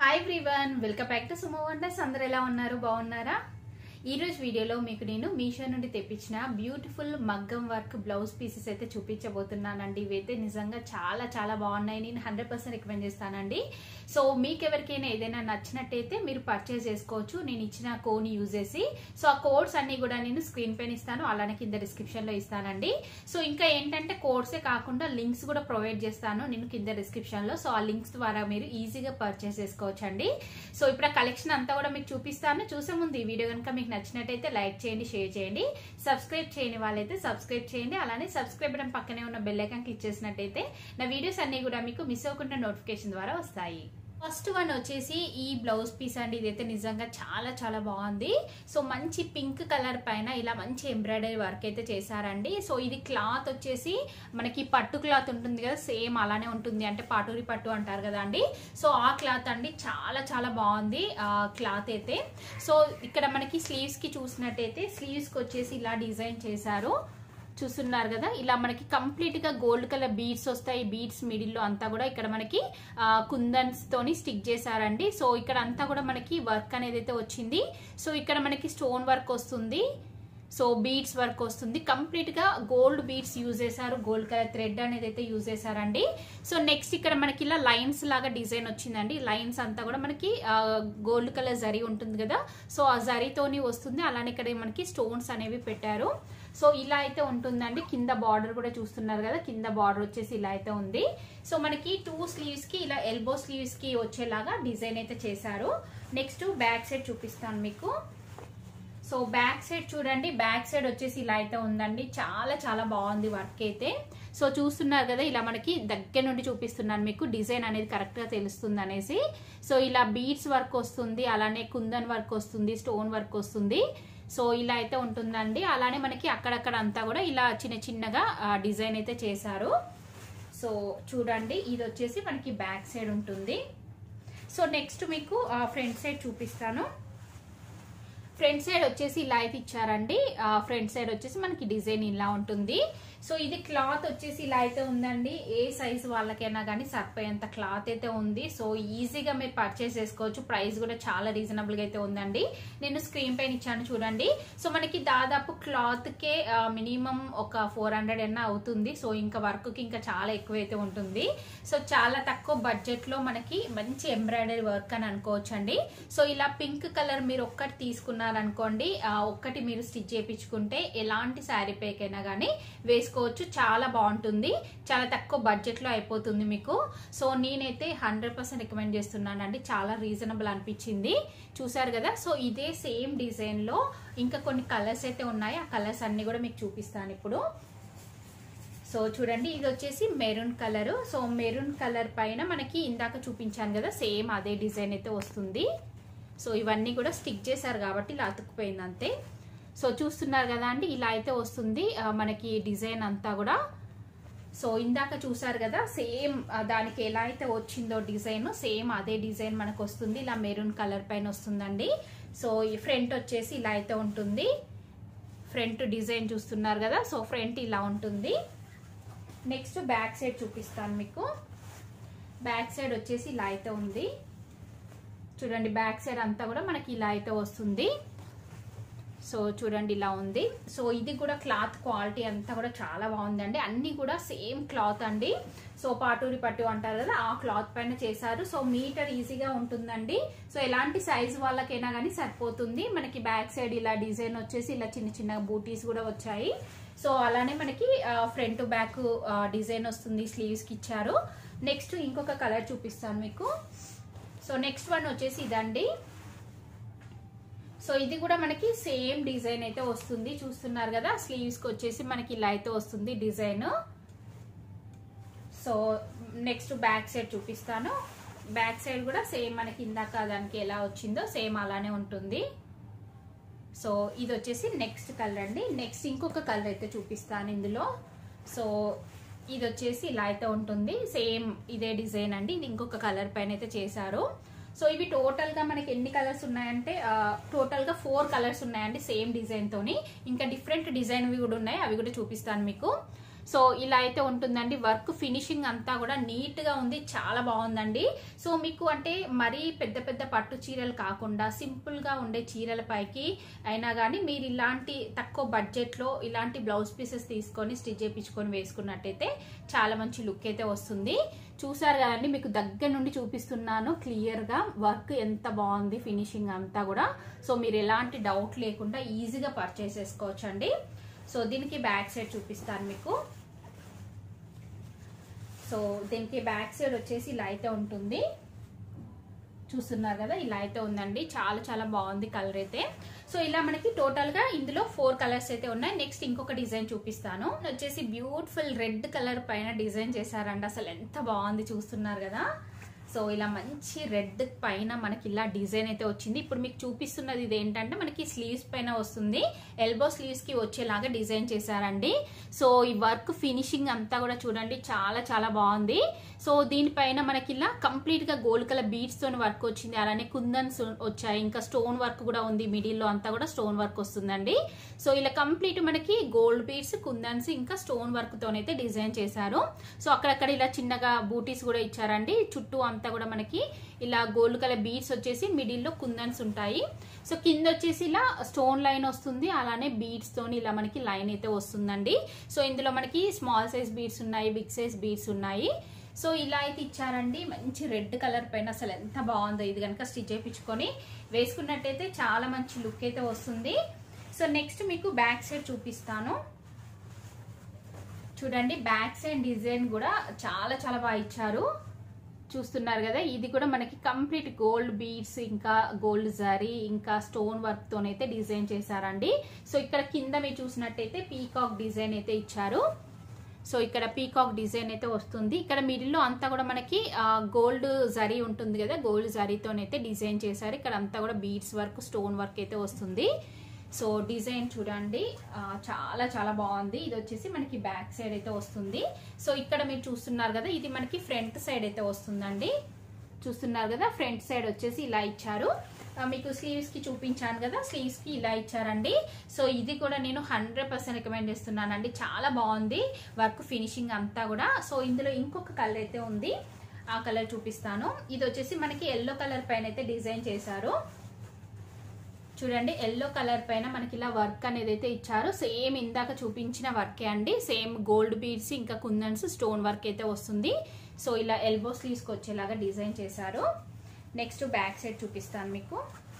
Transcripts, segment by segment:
hi everyone welcome back to sumo wonders అందరు ఎలా ఉన్నారు బాగున్నారా ఈ రోజు వీడియోలో మీకు నేను మీషో నుండి తెప్పించిన బ్యూటిఫుల్ మగ్గం వర్క్ బ్లౌజ్ పీసెస్ అయితే చూపించబోతున్నానండి ఇవైతే నిజంగా చాలా చాలా బాగున్నాయి నేను హండ్రెడ్ పర్సెంట్ రికమెండ్ చేస్తానండి సో మీకు ఎవరికైనా ఏదైనా నచ్చినట్టయితే మీరు పర్చేస్ చేసుకోవచ్చు నేను ఇచ్చిన కోడ్ యూజ్ చేసి సో ఆ కోడ్స్ అన్ని కూడా నేను స్క్రీన్ పైన ఇస్తాను అలానే కింద డిస్క్రిప్షన్ లో ఇస్తానండి సో ఇంకా ఏంటంటే కోడ్సే కాకుండా లింక్స్ కూడా ప్రొవైడ్ చేస్తాను నేను కింద డిస్క్రిప్షన్ లో సో ఆ లింక్స్ ద్వారా మీరు ఈజీగా పర్చేస్ చేసుకోవచ్చు అండి సో ఇప్పుడు ఆ కలెక్షన్ అంతా కూడా మీకు చూపిస్తాను చూసే ముందు ఈ వీడియో కనుక మీకు నచ్చినట్టయితే లైక్ చేయండి షేర్ చేయండి సబ్స్క్రైబ్ చేయని వాళ్ళైతే సబ్స్క్రైబ్ చేయండి అలానే సబ్స్క్రైబ్ బటన్ పక్కనే ఉన్న బెల్ ఐకాన్ క్లిక్ చేసినట్టయితే నా వీడియోస్ అన్ని కూడా మీకు మిస్ అవ్వకుండా నోటిఫికేషన్ ద్వారా వస్తాయి ఫస్ట్ వన్ వచ్చేసి ఈ బ్లౌజ్ పీస్ అండి ఇదైతే నిజంగా చాలా చాలా బాగుంది సో మంచి పింక్ కలర్ పైన ఇలా మంచి ఎంబ్రాయిడరీ వర్క్ అయితే చేశారండి సో ఇది క్లాత్ వచ్చేసి మనకి పట్టు క్లాత్ ఉంటుంది కదా సేమ్ అలానే ఉంటుంది అంటే పాటూరి పట్టు అంటారు కదా అండి సో ఆ క్లాత్ అండి చాలా చాలా బాగుంది ఆ క్లాత్ అయితే సో ఇక్కడ మనకి స్లీవ్స్ కి చూసినట్టయితే స్లీవ్స్ కి వచ్చేసి ఇలా డిజైన్ చేశారు చూస్తున్నారు కదా ఇలా మనకి కంప్లీట్ గా గోల్డ్ కలర్ బీడ్స్ వస్తాయి బీడ్స్ మిడిల్ లో అంతా కూడా ఇక్కడ మనకి కుందన్స్ తోని స్టిక్ చేశారండి సో ఇక్కడ అంతా కూడా మనకి వర్క్ అనేది అయితే వచ్చింది సో ఇక్కడ మనకి స్టోన్ వర్క్ వస్తుంది సో బీడ్స్ వర్క్ వస్తుంది కంప్లీట్ గా గోల్డ్ బీడ్స్ యూజ్ చేశారు గోల్డ్ కలర్ థ్రెడ్ అనేది అయితే యూజ్ చేశారండి సో నెక్స్ట్ ఇక్కడ మనకి ఇలా లైన్స్ లాగా డిజైన్ వచ్చిందండి లైన్స్ అంతా కూడా మనకి గోల్డ్ కలర్ జరీ ఉంటుంది కదా సో ఆ జరీతోని వస్తుంది అలానే ఇక్కడ మనకి స్టోన్స్ అనేవి పెట్టారు సో ఇలా అయితే ఉంటుందండి కింద బార్డర్ కూడా చూస్తున్నారు కదా కింద బార్డర్ వచ్చేసి ఇలా అయితే ఉంది సో మనకి టూ స్లీవ్స్ కి ఇలా ఎల్బో స్లీవ్స్ కి వచ్చేలాగా డిజైన్ అయితే చేశారు నెక్స్ట్ బ్యాక్ సైడ్ చూపిస్తాను మీకు సో బ్యాక్ సైడ్ చూడండి బ్యాక్ సైడ్ వచ్చేసి ఇలా అయితే ఉందండి చాలా చాలా బాగుంది వర్క్ అయితే సో చూస్తున్నారు కదా ఇలా మనకి దగ్గర నుండి చూపిస్తున్నాను మీకు డిజైన్ అనేది కరెక్ట్ గా తెలుస్తుంది అనేసి సో ఇలా బీడ్స్ వర్క్ వస్తుంది అలానే కుందన్ వర్క్ వస్తుంది స్టోన్ వర్క్ వస్తుంది సో ఇలా అయితే ఉంటుందండి అలానే మనకి అక్కడక్కడ అంతా కూడా ఇలా చిన్న చిన్నగా డిజైన్ అయితే చేశారు సో చూడండి ఇది వచ్చేసి మనకి బ్యాక్ సైడ్ ఉంటుంది సో నెక్స్ట్ మీకు ఫ్రంట్ సైడ్ చూపిస్తాను ఫ్రంట్ సైడ్ వచ్చేసి ఇలా అయితే ఇచ్చారండి ఫ్రంట్ సైడ్ వచ్చేసి మనకి డిజైన్ ఇలా ఉంటుంది సో ఇది క్లాత్ వచ్చేసి ఇలా అయితే ఉందండి ఏ సైజ్ వాళ్ళకైనా కానీ సరిపోయేంత క్లాత్ అయితే ఉంది సో ఈజీగా మీరు పర్చేస్ చేసుకోవచ్చు ప్రైస్ కూడా చాలా రీజనబుల్ గా అయితే ఉందండి నేను స్క్రీన్ పైన ఇచ్చాను చూడండి సో మనకి దాదాపు క్లాత్ కే మినిమం ఒక ఫోర్ హండ్రెడ్ అయినా అవుతుంది సో ఇంకా వర్క్ కి ఇంకా చాలా ఎక్కువ అయితే ఉంటుంది సో చాలా తక్కువ బడ్జెట్ లో మనకి మంచి ఎంబ్రాయిడరీ వర్క్ అని అనుకోవచ్చు అండి సో ఇలా పింక్ కలర్ మీరు ఒక్కటి తీసుకున్నారనుకోండి ఒక్కటి మీరు స్టిచ్ చేయించుకుంటే ఎలాంటి శారీ పేకైనా కానీ వేసుకోవచ్చు చాలా బాగుంటుంది చాలా తక్కువ బడ్జెట్ లో అయిపోతుంది మీకు సో నేనైతే హండ్రెడ్ పర్సెంట్ రికమెండ్ చేస్తున్నానండి చాలా రీజనబుల్ అనిపించింది చూసారు కదా సో ఇదే సేమ్ డిజైన్ లో ఇంకా కొన్ని కలర్స్ అయితే ఉన్నాయి ఆ కలర్స్ అన్ని కూడా మీకు చూపిస్తాను ఇప్పుడు సో చూడండి ఇది వచ్చేసి maroon colour so maroon colour పైన మనకి ఇందాక చూపించాను కదా సేమ్ అదే డిజైన్ అయితే వస్తుంది సో ఇవన్నీ కూడా స్టిక్ చేశారు కాబట్టి ఇలా అతుక్కుపోయింది అంతే సో చూస్తున్నారు కదా అండి ఇలా అయితే వస్తుంది మనకి డిజైన్ అంతా కూడా సో ఇందాక చూసారు కదా సేమ్ దానికి ఎలా అయితే వచ్చిందో డిజైన్ సేమ్ అదే డిజైన్ మనకు వస్తుంది ఇలా మెరూన్ కలర్ పైన వస్తుందండి సో ఈ ఫ్రంట్ వచ్చేసి ఇలా అయితే ఉంటుంది ఫ్రంట్ డిజైన్ చూస్తున్నారు కదా సో ఫ్రంట్ ఇలా ఉంటుంది నెక్స్ట్ బ్యాక్ సైడ్ చూపిస్తాను మీకు బ్యాక్ సైడ్ వచ్చేసి ఇలా అయితే ఉంది చూడండి బ్యాక్ సైడ్ అంతా కూడా మనకి ఇలా అయితే వస్తుంది సో చూడండి ఇలా ఉంది సో ఇది కూడా క్లాత్ క్వాలిటీ అంతా కూడా చాలా బాగుందండి అన్ని కూడా సేమ్ క్లాత్ అండి సో పాటూరి పట్టు అంటారు కదా ఆ క్లాత్ పైన చేశారు సో మీటర్ ఈజీగా ఉంటుందండి సో ఎలాంటి సైజ్ వాళ్ళకైనా కానీ సరిపోతుంది మనకి బ్యాక్ సైడ్ ఇలా డిజైన్ వచ్చేసి ఇలా చిన్న చిన్న బూటీస్ కూడా వచ్చాయి సో అలానే మనకి ఫ్రంట్ బ్యాక్ డిజైన్ వస్తుంది స్లీవ్స్ కి ఇచ్చారు నెక్స్ట్ ఇంకొక కలర్ చూపిస్తాను మీకు సో నెక్స్ట్ వన్ వచ్చేసి ఇదండి సో ఇది కూడా మనకి సేమ్ డిజైన్ అయితే వస్తుంది చూస్తున్నారు కదా స్లీవ్స్ కి వచ్చేసి మనకి ఇలా అయితే వస్తుంది design so next back side చూపిస్తాను బ్యాక్ సైడ్ కూడా సేమ్ మనకి ఇందాక దానికి ఎలా వచ్చిందో సేమ్ అలానే ఉంటుంది సో ఇది వచ్చేసి నెక్స్ట్ కలర్ అండి నెక్స్ట్ ఇంకొక కలర్ అయితే చూపిస్తాను ఇందులో సో ఇది వచ్చేసి ఇలా అయితే ఉంటుంది సేమ్ ఇదే డిజైన్ అండి ఇది ఇంకొక కలర్ పైన అయితే చేశారు సో ఇవి టోటల్ గా మనకి ఎన్ని కలర్స్ ఉన్నాయంటే టోటల్ గా ఫోర్ కలర్స్ ఉన్నాయండి సేమ్ డిజైన్ తోని ఇంకా డిఫరెంట్ డిజైన్ కూడా ఉన్నాయి అవి కూడా చూపిస్తాను మీకు సో ఇలా అయితే ఉంటుందండి వర్క్ ఫినిషింగ్ అంతా కూడా నీట్ గా ఉంది చాలా బాగుందండి సో మీకు అంటే మరీ పెద్ద పెద్ద పట్టు చీరలు కాకుండా సింపుల్ గా ఉండే చీరల పైకి అయినా కానీ మీరు ఇలాంటి తక్కువ బడ్జెట్ లో ఇలాంటి బ్లౌజ్ పీసెస్ తీసుకొని స్టిచ్ చేయించుకొని వేసుకున్నట్టయితే చాలా మంచి లుక్ అయితే వస్తుంది చూసారు కదండి మీకు దగ్గర నుండి చూపిస్తున్నాను క్లియర్ గా వర్క్ ఎంత బాగుంది ఫినిషింగ్ అంతా కూడా సో మీరు ఎలాంటి డౌట్ లేకుండా ఈజీగా పర్చేస్ చేసుకోవచ్చు అండి సో దీనికి బ్యాక్ సైడ్ చూపిస్తాను మీకు సో దీనికి బ్యాక్ సైడ్ వచ్చేసి ఇలా అయితే ఉంటుంది చూస్తున్నారు కదా ఇలా అయితే ఉందండి చాలా చాలా బాగుంది కలర్ అయితే సో ఇలా మనకి టోటల్ గా ఇందులో ఫోర్ కలర్స్ అయితే ఉన్నాయి నెక్స్ట్ ఇంకొక డిజైన్ చూపిస్తాను వచ్చేసి బ్యూటిఫుల్ రెడ్ కలర్ పైన డిజైన్ చేశారండి అసలు ఎంత బాగుంది చూస్తున్నారు కదా సో ఇలా మంచి రెడ్ పైన మనకి ఇలా డిజైన్ అయితే వచ్చింది ఇప్పుడు మీకు చూపిస్తున్నది ఇది ఏంటంటే మనకి స్లీవ్స్ పైన వస్తుంది ఎల్బో స్లీవ్స్ కి వచ్చేలాగా డిజైన్ చేశారండి సో ఈ వర్క్ ఫినిషింగ్ అంతా కూడా చూడండి చాలా చాలా బాగుంది సో దీనిపైన మనకి ఇలా కంప్లీట్ గా గోల్డ్ కలర్ బీడ్స్ తోని వర్క్ వచ్చింది అలానే కుందన్స్ వచ్చాయి ఇంకా స్టోన్ వర్క్ కూడా ఉంది మిడిల్ లో అంతా కూడా స్టోన్ వర్క్ వస్తుందండి సో ఇలా కంప్లీట్ మనకి గోల్డ్ బీడ్స్ కుందన్స్ ఇంకా స్టోన్ వర్క్ తోనైతే డిజైన్ చేశారు సో అక్కడక్కడ ఇలా చిన్నగా బూటీస్ కూడా ఇచ్చారండి చుట్టూ అంతా కూడా మనకి ఇలా గోల్డ్ కలర్ బీడ్స్ వచ్చేసి మిడిల్ లో కుందన్స్ ఉంటాయి సో కింద వచ్చేసి ఇలా స్టోన్ లైన్ వస్తుంది అలానే బీడ్స్ తోని ఇలా మనకి లైన్ అయితే వస్తుందండి సో ఇందులో మనకి స్మాల్ సైజ్ బీడ్స్ ఉన్నాయి బిగ్ సైజ్ బీడ్స్ ఉన్నాయి సో ఇలా అయితే ఇచ్చారండి మంచి రెడ్ కలర్ పైన అసలు ఎంత బాగుందో ఇది కనుక స్టిచ్ చేయించుకొని వేసుకున్నట్టయితే చాలా మంచి లుక్ అయితే వస్తుంది సో నెక్స్ట్ మీకు బ్యాక్ సైడ్ చూపిస్తాను చూడండి బ్యాక్ సైడ్ డిజైన్ కూడా చాలా చాలా బాగా ఇచ్చారు చూస్తున్నారు కదా ఇది కూడా మనకి కంప్లీట్ గోల్డ్ బీడ్స్ ఇంకా గోల్డ్ జరీ ఇంకా స్టోన్ వర్క్ తోనైతే డిజైన్ చేశారండి సో ఇక్కడ కింద మీరు చూసినట్టయితే పీకాక్ డిజైన్ అయితే ఇచ్చారు సో ఇక్కడ పీకాక్ డిజైన్ అయితే వస్తుంది ఇక్కడ మిడిల్లో అంతా కూడా మనకి గోల్డ్ జరీ ఉంటుంది కదా గోల్డ్ జరీతోనైతే డిజైన్ చేశారు ఇక్కడ అంతా కూడా బీడ్స్ వర్క్ స్టోన్ వర్క్ అయితే వస్తుంది సో డిజైన్ చూడండి చాలా చాలా బాగుంది ఇది వచ్చేసి మనకి బ్యాక్ సైడ్ అయితే వస్తుంది సో ఇక్కడ మీరు చూస్తున్నారు కదా ఇది మనకి ఫ్రంట్ సైడ్ అయితే వస్తుందండి చూస్తున్నారు కదా ఫ్రంట్ సైడ్ వచ్చేసి ఇలా ఇచ్చారు మీకు స్లీవ్స్ కి చూపించాను కదా స్లీవ్స్ కి ఇలా ఇచ్చారండి సో ఇది కూడా నేను హండ్రెడ్ పర్సెంట్ రికమెండ్ చేస్తున్నానండి చాలా బాగుంది వర్క్ ఫినిషింగ్ అంతా కూడా సో ఇందులో ఇంకొక కలర్ అయితే ఉంది ఆ కలర్ చూపిస్తాను ఇది వచ్చేసి మనకి ఎల్లో కలర్ పైన అయితే డిజైన్ చేశారు చూడండి ఎల్లో కలర్ పైన మనకి ఇలా వర్క్ అనేది అయితే ఇచ్చారు సేమ్ ఇందాక చూపించిన వర్కే అండి సేమ్ గోల్డ్ బీడ్స్ ఇంకా కుందన్స్ స్టోన్ వర్క్ అయితే వస్తుంది సో ఇలా ఎల్బో స్లీవ్స్కి వచ్చేలాగా డిజైన్ చేశారు నెక్స్ట్ బ్యాక్ సైడ్ చూపిస్తాను మీకు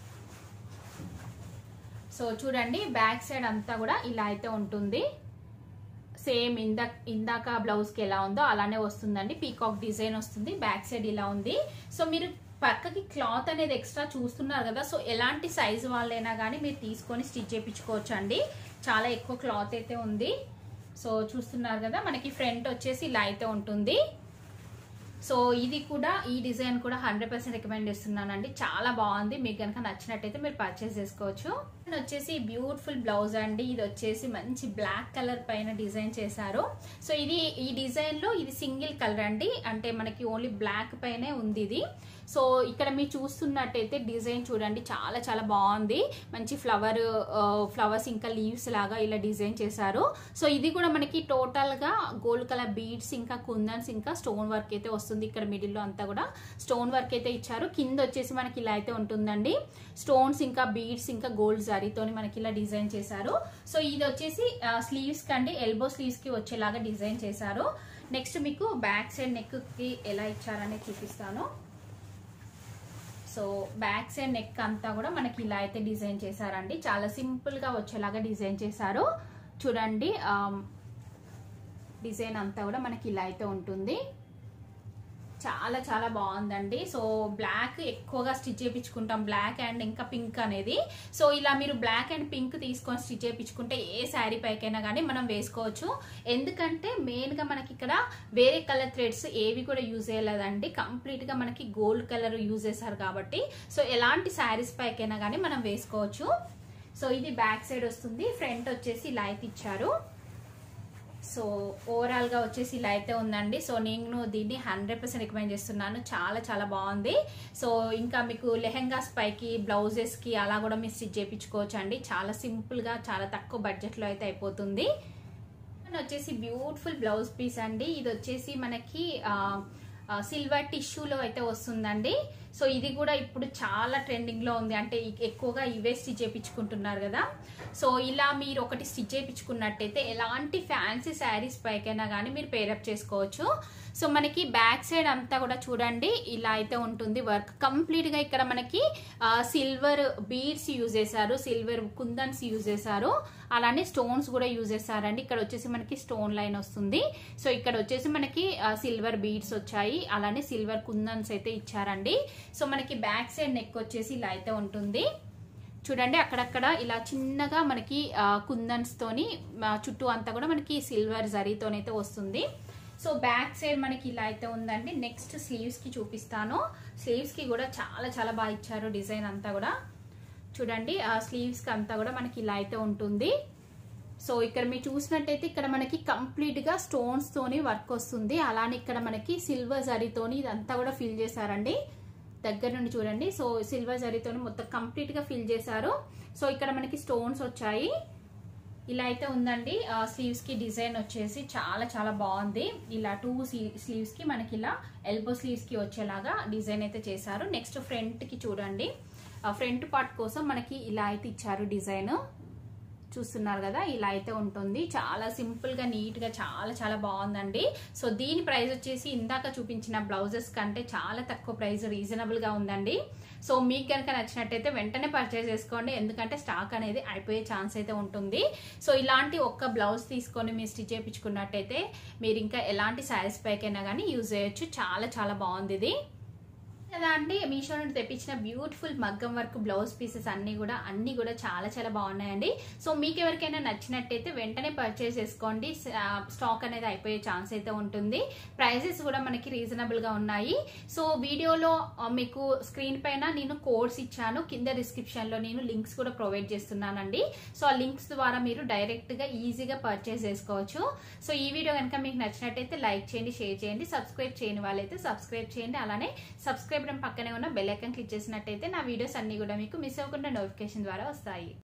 సో చూడండి బ్యాక్ సైడ్ అంతా కూడా ఇలా అయితే ఉంటుంది సేమ్ ఇందా ఇందాక బ్లౌజ్కి ఎలా ఉందో అలానే వస్తుందండి పీకాక్ డిజైన్ వస్తుంది బ్యాక్ సైడ్ ఇలా ఉంది సో మీరు పక్కకి క్లాత్ అనేది ఎక్స్ట్రా చూస్తున్నారు కదా సో ఎలాంటి సైజు వాళ్ళైనా కానీ మీరు తీసుకొని స్టిచ్ చేయించుకోవచ్చు అండి చాలా ఎక్కువ క్లాత్ అయితే ఉంది సో చూస్తున్నారు కదా మనకి ఫ్రంట్ వచ్చేసి ఇలా అయితే ఉంటుంది సో ఇది కూడా ఈ డిజైన్ కూడా హండ్రెడ్ పర్సెంట్ రికమెండ్ చేస్తున్నానండి చాలా బాగుంది మీకు కనుక నచ్చినట్టయితే మీరు పర్చేస్ చేసుకోవచ్చు వచ్చేసి బ్యూటిఫుల్ బ్లౌజ్ అండి ఇది వచ్చేసి మంచి బ్లాక్ కలర్ పైన డిజైన్ చేశారు సో ఇది ఈ డిజైన్ లో ఇది సింగిల్ కలర్ అండి అంటే మనకి ఓన్లీ బ్లాక్ పైనే ఉంది ఇది సో ఇక్కడ మీరు చూస్తున్నట్టయితే డిజైన్ చూడండి చాలా చాలా బాగుంది మంచి ఫ్లవర్ ఫ్లవర్స్ ఇంకా లీవ్స్ లాగా ఇలా డిజైన్ చేశారు సో ఇది కూడా మనకి టోటల్ గా గోల్డ్ కలర్ బీడ్స్ ఇంకా కుందన్స్ ఇంకా స్టోన్ వర్క్ అయితే వస్తుంది ఇక్కడ మిడిల్ లో అంతా కూడా స్టోన్ వర్క్ అయితే ఇచ్చారు కింద వచ్చేసి మనకి ఇలా అయితే ఉంటుందండి స్టోన్స్ ఇంకా బీడ్స్ ఇంకా గోల్డ్ జరీతోని మనకి ఇలా డిజైన్ చేశారు సో ఇది వచ్చేసి స్లీవ్స్ కండి ఎల్బో స్లీవ్స్ కి వచ్చేలాగా డిజైన్ చేశారు నెక్స్ట్ మీకు బ్యాక్ సైడ్ నెక్ కి ఎలా ఇచ్చారనేది చూపిస్తాను సో బ్యాక్ సైడ్ నెక్ అంతా కూడా మనకి ఇలా అయితే డిజైన్ చేశారండి చాలా సింపుల్ గా వచ్చేలాగా డిజైన్ చేశారు చూడండి డిజైన్ అంతా కూడా మనకి ఇలా అయితే ఉంటుంది చాలా చాలా బాగుందండి సో బ్లాక్ ఎక్కువగా స్టిచ్ చేయించుకుంటాం బ్లాక్ అండ్ ఇంకా పింక్ అనేది సో ఇలా మీరు బ్లాక్ అండ్ పింక్ తీసుకొని స్టిచ్ చేయించుకుంటే ఏ శారీ పైకైనా కానీ మనం వేసుకోవచ్చు ఎందుకంటే మెయిన్గా మనకి ఇక్కడ వేరే కలర్ థ్రెడ్స్ ఏవి కూడా యూజ్ చేయలేదండి కంప్లీట్గా మనకి గోల్డ్ కలర్ యూజ్ చేశారు కాబట్టి సో ఎలాంటి శారీస్ పైకైనా కానీ మనం వేసుకోవచ్చు సో ఇది బ్యాక్ సైడ్ వస్తుంది ఫ్రంట్ వచ్చేసి ఇలా అయితే ఇచ్చారు సో ఓవరాల్ గా వచ్చేసి ఇలా అయితే ఉందండి సో నేను దీన్ని హండ్రెడ్ పర్సెంట్ రికమెండ్ చేస్తున్నాను చాలా చాలా బాగుంది సో ఇంకా మీకు లెహెంగాస్ పైకి బ్లౌజెస్ కి అలా కూడా మీరు స్టిచ్ చేయించుకోవచ్చు అండి చాలా సింపుల్ గా చాలా తక్కువ బడ్జెట్ లో అయితే అయిపోతుంది వచ్చేసి బ్యూటిఫుల్ బ్లౌజ్ పీస్ అండి ఇది వచ్చేసి మనకి సిల్వర్ టిష్యూలో అయితే వస్తుందండి సో ఇది కూడా ఇప్పుడు చాలా ట్రెండింగ్ లో ఉంది అంటే ఎక్కువగా ఇవే స్టిచ్ చేయించుకుంటున్నారు కదా సో ఇలా మీరు ఒకటి స్టిచ్ చేయించుకున్నట్టయితే ఎలాంటి ఫ్యాన్సీ శారీస్ పైకైనా కానీ మీరు పేరప్ చేసుకోవచ్చు సో మనకి బ్యాక్ సైడ్ అంతా కూడా చూడండి ఇలా అయితే ఉంటుంది వర్క్ కంప్లీట్ గా ఇక్కడ మనకి సిల్వర్ బీడ్స్ యూజ్ చేశారు సిల్వర్ కుందన్స్ యూజ్ చేశారు అలానే స్టోన్స్ కూడా యూజ్ చేశారండి ఇక్కడ వచ్చేసి మనకి స్టోన్ లైన్ వస్తుంది సో ఇక్కడ వచ్చేసి మనకి సిల్వర్ బీడ్స్ వచ్చాయి అలానే సిల్వర్ కుందన్స్ అయితే ఇచ్చారండి సో మనకి బ్యాక్ సైడ్ నెక్ వచ్చేసి ఇలా అయితే ఉంటుంది చూడండి అక్కడక్కడ ఇలా చిన్నగా మనకి కుందన్స్ తోని చుట్టూ అంతా కూడా మనకి సిల్వర్ జరీతోనైతే వస్తుంది సో బ్యాక్ సైడ్ మనకి ఇలా అయితే ఉందండి నెక్స్ట్ స్లీవ్స్ కి చూపిస్తాను స్లీవ్స్ కి కూడా చాలా చాలా బాగా ఇచ్చారు డిజైన్ అంతా కూడా చూడండి ఆ స్లీవ్స్ కి అంతా కూడా మనకి ఇలా అయితే ఉంటుంది సో ఇక్కడ మీరు చూసినట్టయితే ఇక్కడ మనకి కంప్లీట్ గా స్టోన్స్ తోని వర్క్ వస్తుంది అలానే ఇక్కడ మనకి సిల్వర్ జరీతోని ఇదంతా కూడా ఫిల్ చేశారండి దగ్గర నుండి చూడండి సో సిల్వర్ జరీతోని మొత్తం కంప్లీట్ గా ఫిల్ చేశారు సో ఇక్కడ మనకి స్టోన్స్ వచ్చాయి ఇలా అయితే ఉందండి స్లీవ్స్ కి డిజైన్ వచ్చేసి చాలా చాలా బాగుంది ఇలా టూ స్లీవ్స్ కి మనకి ఇలా ఎల్బో స్లీవ్స్ కి వచ్చేలాగా డిజైన్ అయితే చేశారు నెక్స్ట్ ఫ్రంట్ కి చూడండి ఫ్రంట్ పార్ట్ కోసం మనకి ఇలా అయితే ఇచ్చారు డిజైన్ చూస్తున్నారు కదా ఇలా అయితే ఉంటుంది చాలా సింపుల్ గా నీట్ గా చాలా చాలా బాగుందండి సో దీని ప్రైస్ వచ్చేసి ఇందాక చూపించిన బ్లౌజెస్ కంటే చాలా తక్కువ ప్రైస్ రీజనబుల్ గా ఉందండి సో మీకు కనుక నచ్చినట్టయితే వెంటనే పర్చేస్ చేసుకోండి ఎందుకంటే స్టాక్ అనేది అయిపోయే ఛాన్స్ అయితే ఉంటుంది సో ఇలాంటి ఒక్క బ్లౌజ్ తీసుకొని మీరు స్టిచ్ చేయించుకున్నట్టయితే మీరు ఇంకా ఎలాంటి శారీస్ పైకైనా కానీ యూజ్ చేయొచ్చు చాలా చాలా బాగుంది ఇది కదా అండి మీషో నుండి తెప్పించిన బ్యూటిఫుల్ మగ్గం వర్క్ బ్లౌజ్ పీసెస్ అన్ని కూడా అన్ని కూడా చాలా చాలా బాగున్నాయండి సో మీకు ఎవరికైనా నచ్చినట్టయితే వెంటనే పర్చేస్ చేసుకోండి స్టాక్ అనేది అయిపోయే ఛాన్స్ అయితే ఉంటుంది ప్రైజెస్ కూడా మనకి రీజనబుల్ గా ఉన్నాయి సో వీడియోలో మీకు స్క్రీన్ పైన నేను కోడ్స్ ఇచ్చాను కింద డిస్క్రిప్షన్ లో నేను లింక్స్ కూడా ప్రొవైడ్ చేస్తున్నానండి సో ఆ లింక్స్ ద్వారా మీరు డైరెక్ట్ గా ఈజీగా పర్చేస్ చేసుకోవచ్చు సో ఈ వీడియో కనుక మీకు నచ్చినట్టయితే లైక్ చేయండి షేర్ చేయండి సబ్స్క్రైబ్ చేయని వాళ్ళైతే సబ్స్క్రైబ్ చేయండి అలానే సబ్స్క్రైబ్ పక్కనే ఉన్న బెల్ ఐకాన్ క్లిక్ చేసినట్టయితే నా వీడియోస్ అన్ని కూడా మీకు మిస్ అవ్వకుండా నోటిఫికేషన్ ద్వారా వస్తాయి